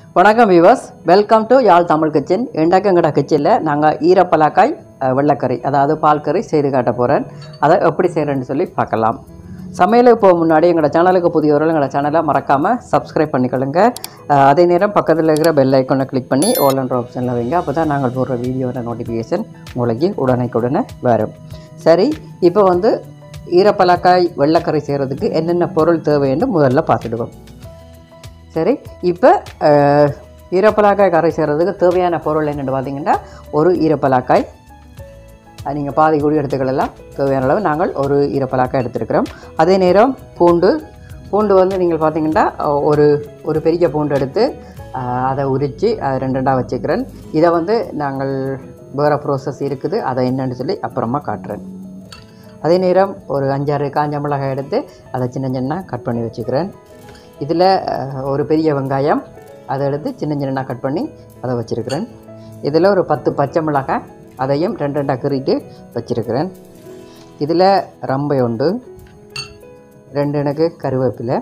வணக்கம் viewers welcome to Yarl Tamil kitchen இன்றைக்கு எங்கட கிச்சனில் நாங்கள் ஈரப்பலாக்காய் அஹ், வெள்ளைக்கறி அதாவது பால் கறி செய்து காட்ட போகிறேன் அதை எப்படி செய்கிறேன்னு சொல்லி பார்க்கலாம் சமையலுக்கு போக முன்னாடி எங்களோட சேனலுக்கு புதியவர்கள் எங்களோட சேனலை மறக்காமல் சப்ஸ்கிரைப் பண்ணிக்கொள்ளுங்க அஹ், அதே நேரம் பக்கத்தில் இருக்கிற பெல் ஐக்கனை கிளிக் பண்ணி ஓல் என்ற ஆப்ஷனில் வைங்க அப்போ தான் நாங்கள் போடுற வீடியோட நோட்டிஃபிகேஷன் உங்களுக்கு உடனேக்குடனே வரும் சரி இப்போ வந்து ஈரப்பலாக்காய் வெள்ளைக்கறி செய்கிறதுக்கு என்னென்ன பொருள் தேவைன்னு முதல்ல பார்த்துடுவோம் சரி இப்போ ஈரப்பலாக்காய் கரை செய்கிறதுக்கு தேவையான பொருள் என்னென்னு பார்த்தீங்கன்னா ஒரு ஈரப்பலாக்காய் அது நீங்கள் பாதி கூடி எடுத்துக்கலாம் தேவையான அளவு நாங்கள் ஒரு ஈரப்பலாக்காய் எடுத்துருக்கிறோம் அதே நேரம் பூண்டு பூண்டு வந்து நீங்கள் பார்த்தீங்கன்னா அஹ், ஒரு ஒரு பெரிய பூண்டு எடுத்து அஹ், அதை உரித்து அதை ரெண்டு ரெண்டாக வச்சுக்கிறேன் இதை வந்து நாங்கள் வேறு ப்ரோசஸ் இருக்குது அதை என்னன்னு சொல்லி அப்புறமா காட்டுறேன் அதே நேரம் ஒரு அஞ்சாறு காஞ்ச மிளகாய் எடுத்து அதை சின்ன சின்ன கட் பண்ணி வச்சுக்கிறேன் இதில் ஒரு பெரிய வெங்காயம் அதை எடுத்து சின்ன சின்ன கட் பண்ணி அதை வச்சுருக்கிறேன் இதில் ஒரு பத்து பச்சை மிளகாய் அதையும் ரெண்டு ரெண்டாக கீறிட்டு வச்சுருக்கிறேன் இதில் ரம்பை உண்டு ரெண்டு எனக்கு கருவேப்பிலை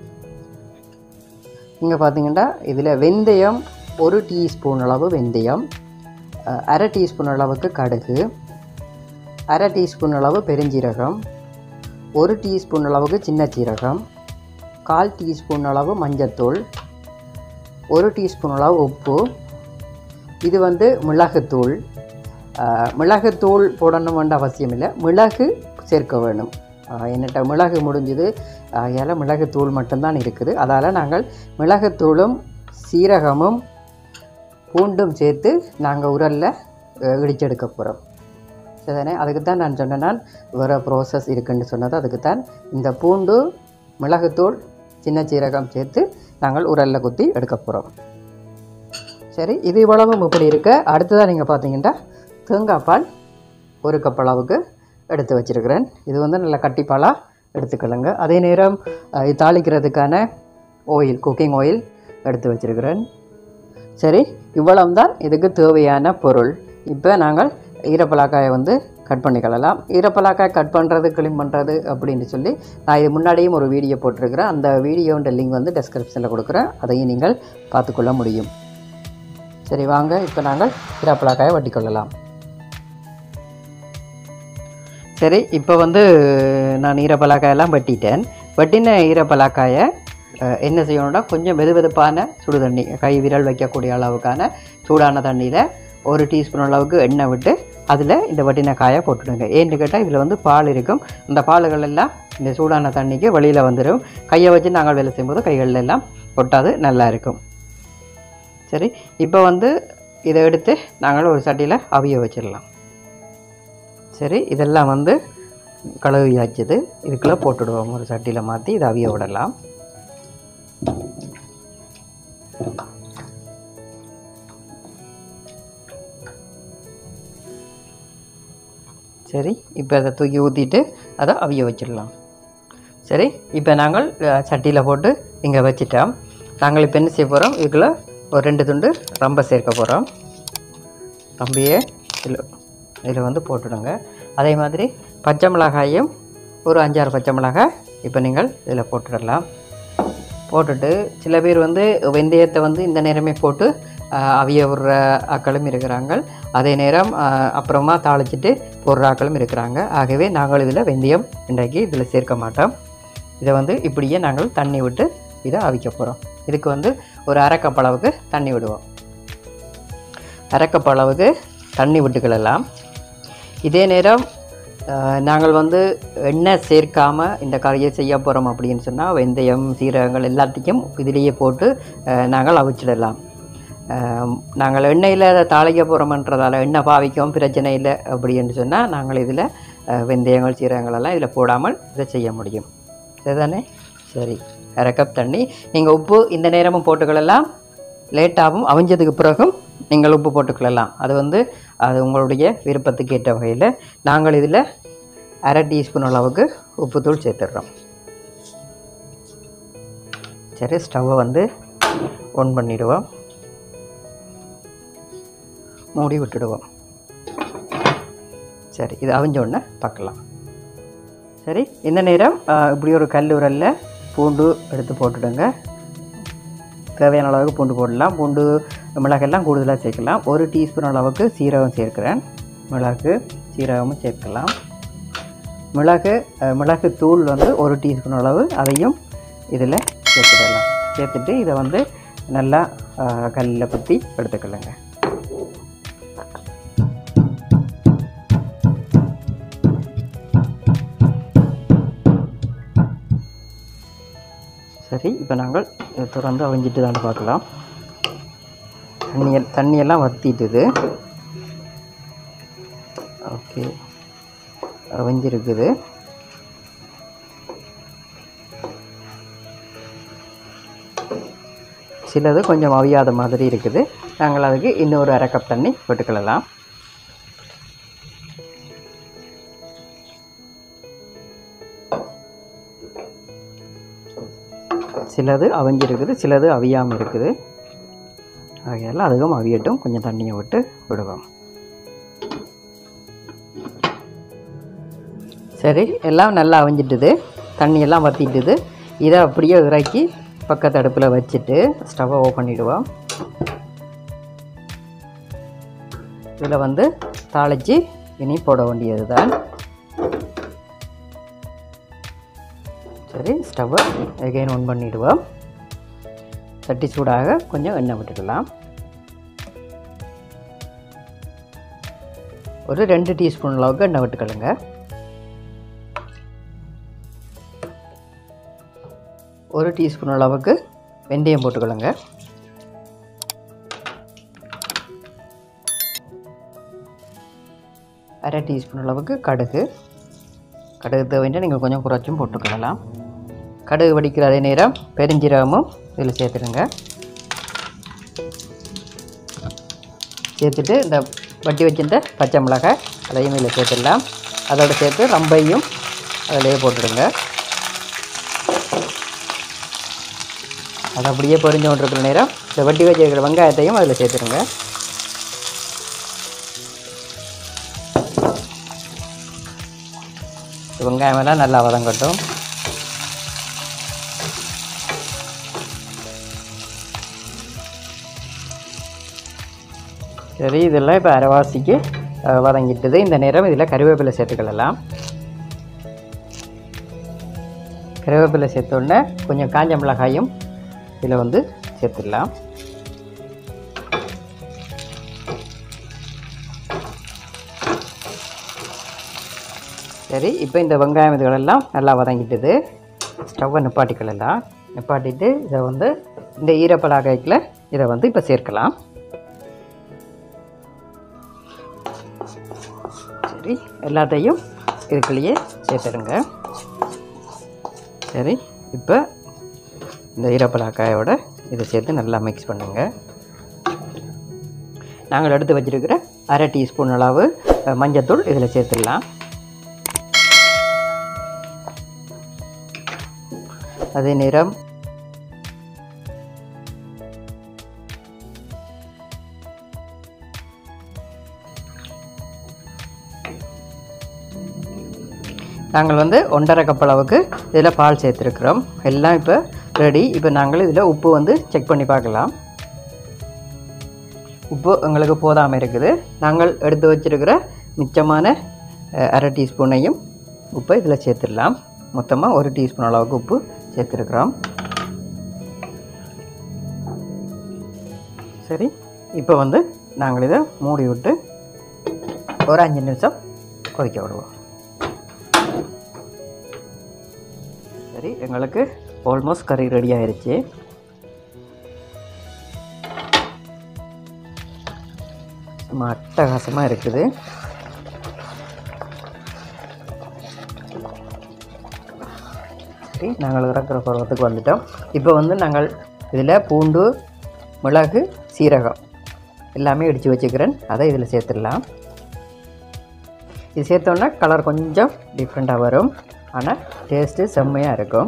இங்கே பார்த்தீங்கன்னா இதில் வெந்தயம் ஒரு டீஸ்பூன் அளவு வெந்தயம் அஹ், அரை டீஸ்பூன் அளவுக்கு கடுகு அரை டீஸ்பூன் அளவு பெருஞ்சீரகம் ஒரு டீஸ்பூன் அளவுக்கு சின்ன சீரகம் கால் டீஸ்பூன் அளவு மஞ்சத்தூள் ஒரு டீஸ்பூன் அளவு உப்பு இது வந்து மிளகுத்தூள் ஆஹ், மிளகுத்தூள் போடணும் வேண்ட அவசியம் இல்லை மிளகு சேர்க்க வேணும் ஆஹ், என்னட்ட மிளகு முடிஞ்சுது அதில் மிளகுத்தூள் மட்டும்தான் இருக்குது அதால் நாங்கள் மிளகுத்தூளும் சீரகமும் பூண்டும் சேர்த்து நாங்கள் உரலில் இடிச்செடுக்க போகிறோம் சரிதானே அதுக்கு தான் நான் சொன்னேன் நான் வேறு ப்ரோசஸ் இருக்குன்னு சொன்னது அதுக்கு தான் இந்த பூண்டு மிளகுத்தூள் சின்ன சீரகம் சேர்த்து நாங்கள் உரலில் குத்தி எடுக்க போகிறோம் சரி இது இவ்வளவும் இப்படி இருக்க அடுத்ததாக நீங்கள் பார்த்தீங்கன்னா தேங்காய் பால் ஒரு கப் அளவுக்கு எடுத்து வச்சுருக்கிறேன் இது வந்து நல்ல கட்டிப்பாலாக எடுத்துக்கொள்ளுங்க அதே நேரம் அஹ், இது தாளிக்கிறதுக்கான ஆயில் குக்கிங் ஆயில் எடுத்து வச்சுருக்கிறேன் சரி இவ்வளவு தான் இதுக்கு தேவையான பொருள் இப்போ நாங்கள் ஈரப்பலாக்காயை வந்து கட் பண்ணிக்கலாம் ஈரப்பலாக்காய் கட் பண்ணுறது க்ளீன் பண்ணுறது அப்படின்னு சொல்லி நான் இது முன்னாடியும் ஒரு வீடியோ போட்டிருக்கிறேன் அந்த வீடியோன்ற லிங்க் வந்து டெஸ்கிரிப்ஷனில் கொடுக்குறேன் அதையும் நீங்கள் பார்த்துக்கொள்ள முடியும் சரி வாங்க இப்போ நாங்கள் ஈரப்பலாக்காயை வட்டிக்கொள்ளலாம் சரி இப்போ வந்து நான் ஈரப்பலாக்காயெல்லாம் வெட்டிட்டேன் வெட்டின ஈரப்பலாக்காயை அஹ், என்ன செய்யணும்னா கொஞ்சம் வெது வெதுப்பான சுடு தண்ணி கை விரல் வைக்கக்கூடிய அளவுக்கான சூடான தண்ணியில் ஒரு டீஸ்பூன் அளவுக்கு எண்ணெய் விட்டு அதில் இந்த வட்டின காயை போட்டுடுங்க ஏன்னு கேட்டால் இதில் வந்து பால் இருக்கும் அந்த பால்கள் எல்லாம் இந்த சூடான தண்ணிக்கு வெளியில் வந்துடும் கையை வச்சு நாங்கள் வேலை செய்யும்போது கைகளில் எல்லாம் ஒட்டாது நல்லா இருக்கும் சரி இப்போ வந்து இதை எடுத்து நாங்கள் ஒரு சட்டியில் அவிய வச்சிடலாம் சரி இதெல்லாம் வந்து கழுவியாச்சுது இதுக்குள்ளே போட்டுடுவோம் ஒரு சட்டியில் மாற்றி இதை அவிய விடலாம் சரி இப்போ அதை தூக்கி ஊற்றிட்டு அதை அவிய வச்சிடலாம் சரி இப்போ நாங்கள் சட்டியில் போட்டு இங்கே வச்சிட்டோம் நாங்கள் இப்போ என்ன செய்ய போகிறோம் இதுக்குள்ள ஒரு ரெண்டு துண்டு ரொம்ப சேர்க்க போகிறோம் ரம்பையே இதில் இதில் வந்து போட்டுடுங்க அதே மாதிரி பச்சை மிளகாயும் ஒரு அஞ்சாறு பச்சை மிளகாய் இப்போ நீங்கள் இதில் போட்டுடலாம் போட்டுட்டு சில பேர் வந்து வெந்தயத்தை வந்து இந்த நேரமே போட்டு ஆஹ், அவிய விடுற ஆக்களும் இருக்கிறாங்க அதே நேரம் ஆஹ், அப்புறமா தாளிச்சிட்டு போடுற ஆக்களும் இருக்கிறாங்க ஆகவே நாங்கள் இதில் வெந்தயம் இன்றைக்கு இதில் சேர்க்க மாட்டோம் இதை வந்து இப்படியே நாங்கள் தண்ணி விட்டு இதை அவிக்க போகிறோம் இதுக்கு வந்து ஒரு அரை கப் அளவுக்கு தண்ணி விடுவோம் அரை கப் அளவுக்கு தண்ணி விட்டுக்கிடலாம் இதே நேரம் அஹ், நாங்கள் வந்து எண்ணெய் சேர்க்காம இந்த கறியை செய்ய போகிறோம் அப்படின்னு சொன்னால் வெந்தயம் சீரகங்கள் எல்லாத்தையும் இதிலேயே போட்டு அஹ், நாங்கள் அவிச்சிடலாம் அஹ், நாங்கள் எண்ணெயில் அதை தாளிக்க போகிறோம்ன்றதால எண்ணெய் பாவிக்கவும் பிரச்சனை இல்லை அப்படின்னு சொன்னால் நாங்கள் இதில் அஹ், வெந்தயங்கள் சீரகங்கள் எல்லாம் இதில் போடாமல் இதை செய்ய முடியும் சரிதானே சரி அரை கப் தண்ணி நீங்கள் உப்பு இந்த நேரமும் போட்டுக்கலாம் லேட்டாகவும் அவிஞ்சதுக்கு பிறகும் நீங்கள் உப்பு போட்டுக்கொள்ளலாம் அது வந்து அது உங்களுடைய விருப்பத்துக்கு ஏற்ற வகையில் நாங்கள் இதில் அரை டீஸ்பூன் அளவுக்கு உப்புத்தூள் சேர்த்துடுறோம் சரி ஸ்டவ்வை வந்து ஆன் பண்ணிடுவோம் மூடி விட்டுடுவோம் சரி இது அவிஞ்ச உடனே பார்க்கலாம் சரி இந்த நேரம் ஆ, இப்படி ஒரு கல் உரல்ல பூண்டு எடுத்து போட்டுடுங்க தேவையான அளவுக்கு பூண்டு போடலாம் பூண்டு மிளகெல்லாம் கூடுதலாக சேர்க்கலாம் ஒரு டீஸ்பூன் அளவுக்கு சீரகம் சேர்க்கிறேன் மிளகு சீரகமும் சேர்க்கலாம் மிளகு அஹ், மிளகு தூள் வந்து ஒரு டீஸ்பூன் அளவு அதையும் இதில் சேர்த்துடலாம் சேர்த்துட்டு இதை வந்து நல்லா அஹ், கல்லில் குத்தி எடுத்துக்கலாங்க சரி இப்போ நாங்கள் இதை திறந்து அவிஞ்சிட்டு தான் பார்க்கலாம் தண்ணி தண்ணியெல்லாம் வற்றிட்டுது ஓகே அவிஞ்சிருக்குது சிலது கொஞ்சம் அவியாத மாதிரி இருக்குது நாங்கள் அதுக்கு இன்னொரு அரை கப் தண்ணி போட்டுக்கலாம் சிலது அவிஞ்சிருக்குது சிலது அவியாமல் இருக்குது ஆகையால் அதுவும் அவியட்டும் கொஞ்சம் தண்ணியை விட்டு விடுவோம் சரி எல்லாம் நல்லா அவிஞ்சிட்டுது தண்ணியெல்லாம் வற்றிட்டுது இதை அப்படியே இறக்கி பக்கத்து அடுப்பில் வச்சுட்டு ஸ்டவ்வை ஓப்பன் பண்ணிவிடுவோம் இதில் வந்து தாளித்து இனி போட வேண்டியது தான் சரி ஸ்டவ்வை எகைன் ஆன் பண்ணிவிடுவோம் சட்டி சூடாக கொஞ்சம் எண்ணெய் விட்டுக்கலாம் ஒரு ரெண்டு டீஸ்பூன் அளவுக்கு எண்ணெய் விட்டுக்கலுங்க ஒரு டீஸ்பூன் அளவுக்கு வெந்தயம் போட்டுக்கொள்ளுங்க அரை டீஸ்பூன் அளவுக்கு கடுகு கடுகு தேவைன்னா நீங்கள் கொஞ்சம் குறைச்சும் போட்டுக்கலாம் கடுகு வடிக்கிற அதே நேரம் பெருஞ்சீரகமும் இதில் சேர்த்துடுங்க சேர்த்துட்டு இந்த வட்டி வச்சிருந்த பச்சை மிளகாய் அதையும் இதில் சேர்த்துடலாம் அதோடு சேர்த்து ரம்பையும் அதிலேயே போட்டுடுங்க அது அப்படியே பொரிஞ்சு கொண்டிருக்கிற நேரம் இந்த வட்டி வச்சிருக்கிற வெங்காயத்தையும் அதில் சேர்த்துருங்க வெங்காயமெல்லாம் நல்லா வதங்கட்டும் சரி இதெல்லாம் இப்போ அரைவாசிக்கு அஹ், வதங்கிட்டுது இந்த நேரம் இதில் கருவேப்பிலை சேர்த்துக்கலாம் கருவேப்பிலை சேர்த்த உடனே கொஞ்சம் காஞ்ச மிளகாயும் இதில் வந்து சேர்த்துடலாம் சரி இப்போ இந்த வெங்காயம் இதுகளெல்லாம் நல்லா வதங்கிட்டுது ஸ்டவ்வை நிப்பாட்டிக்கலாம் நிப்பாட்டிட்டு இதை வந்து இந்த ஈரப்பலாகைக்கில் இதை வந்து இப்போ சேர்க்கலாம் சரி எல்லாத்தையும் இதுக்குள்ளேயே சேர்த்துடுங்க சரி இப்போ இந்த ஈரப்பலாக்காயோட இதை சேர்த்து நல்லா மிக்ஸ் பண்ணுங்க நாங்கள் எடுத்து வச்சிருக்கிற அரை டீஸ்பூன் அளவு அஹ், மஞ்சத்தூள் இதில் சேர்த்துடலாம் அதே நேரம் நாங்கள் வந்து ஒன்றரை கப் அளவுக்கு இதில் பால் சேர்த்துருக்குறோம் எல்லாம் இப்போ ரெடி இப்போ நாங்கள் இதில் உப்பு வந்து செக் பண்ணி பார்க்கலாம் உப்பு எங்களுக்கு போதாமல் இருக்குது நாங்கள் எடுத்து வச்சிருக்கிற மிச்சமான அஹ், அரை டீஸ்பூனையும் உப்பை இதில் சேர்த்துடலாம் மொத்தமாக ஒரு டீஸ்பூன் அளவுக்கு உப்பு சேர்த்துருக்குறோம் சரி இப்போ வந்து நாங்கள் இதை மூடி விட்டு ஒரு அஞ்சு நிமிஷம் கொதிக்க விடுவோம் சரி எங்களுக்கு ஆல்மோஸ்ட் கறி ரெடி ஆயிருச்சு சும்மா அட்டகாசமாக இருக்குது சரி நாங்கள் இறக்குற பருவத்துக்கு வந்துட்டோம் இப்போ வந்து நாங்கள் இதில் பூண்டு மிளகு சீரகம் எல்லாமே இடித்து வச்சுக்கிறேன் அதை இதில் சேர்த்துடலாம் இது சேர்த்தோன்னா கலர் கொஞ்சம் டிஃப்ரெண்ட்டாக வரும் ஆனால் டேஸ்ட்டு செம்மையாக இருக்கும்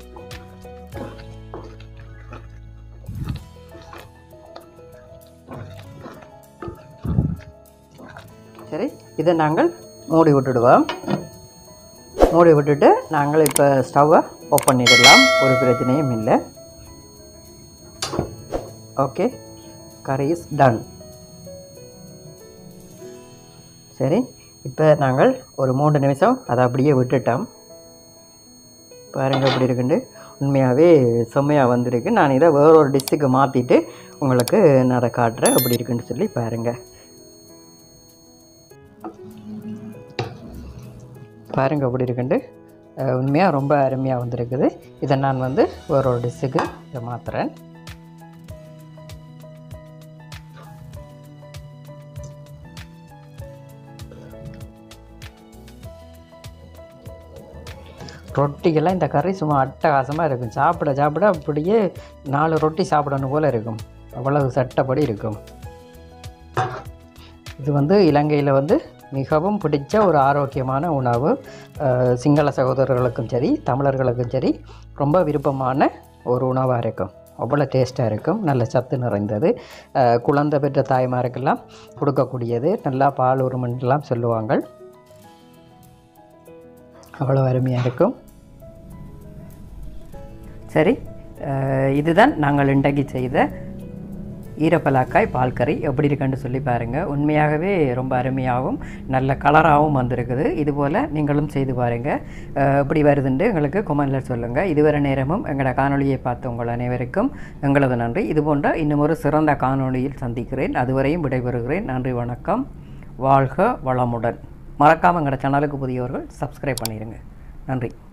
சரி இதை நாங்கள் மூடி விட்டுடுவோம் மூடி விட்டுட்டு நாங்கள் இப்போ ஸ்டவ்வை ஆஃப் பண்ணிடலாம் ஒரு பிரச்சனையும் இல்லை ஓகே கறி இஸ் டன் சரி இப்போ நாங்கள் ஒரு மூன்று நிமிஷம் அதை அப்படியே விட்டுட்டோம் பாருங்க எப்படி இருக்குண்டு உண்மையாகவே செம்மையாக வந்திருக்கு நான் இதை வேற ஒரு டிஷ்ஷுக்கு மாற்றிட்டு உங்களுக்கு நான் அதை காட்டுறேன் எப்படி இருக்குன்னு சொல்லி பாருங்கள் பாருங்க எப்படி இருக்குண்டு உண்மையாக ரொம்ப அருமையாக வந்திருக்குது இதை நான் வந்து வேற ஒரு டிஷ்ஷுக்கு இதை மாற்றுறேன் ரொட்டிக்கெல்லாம் இந்த கறி சும்மா அட்டகாசமாக இருக்கும் சாப்பிட சாப்பிட அப்படியே நாலு ரொட்டி சாப்பிடணும் போல் இருக்கும் அவ்வளவு சட்டப்படி இருக்கும் இது வந்து இலங்கையில் வந்து மிகவும் பிடிச்ச ஒரு ஆரோக்கியமான உணவு அஹ், சிங்கள சகோதரர்களுக்கும் சரி தமிழர்களுக்கும் சரி ரொம்ப விருப்பமான ஒரு உணவாக இருக்கும் அவ்வளோ டேஸ்ட்டாக இருக்கும் நல்ல சத்து நிறைந்தது அஹ், குழந்தை பெற்ற தாய்மாருக்கெல்லாம் கொடுக்கக்கூடியது நல்லா பால் உருமன்லாம் சொல்லுவாங்க அவ்வளோ அருமையாக இருக்கும் சரி அஹ், இதுதான் நாங்கள் இன்றைக்கு செய்த ஈரப்பலாக்காய் பால் கறி எப்படி இருக்குன்னு சொல்லி பாருங்கள் உண்மையாகவே ரொம்ப அருமையாகவும் நல்ல கலராகவும் வந்திருக்குது இதுபோல் நீங்களும் செய்து பாருங்கள் அஹ், எப்படி வருதுன்ட்டு எங்களுக்கு கொமெண்டில் சொல்லுங்கள் இதுவரை நேரமும் எங்களோட காணொளியை பார்த்த உங்கள் அனைவருக்கும் எங்களது நன்றி இது போன்ற இன்னும் ஒரு சிறந்த காணொளியில் சந்திக்கிறேன் அதுவரையும் விடைபெறுகிறேன் நன்றி வணக்கம் வாழ்க வளமுடன் மறக்காமல் எங்களோட சேனலுக்கு புதியவர்கள் சப்ஸ்கிரைப் பண்ணிடுங்க நன்றி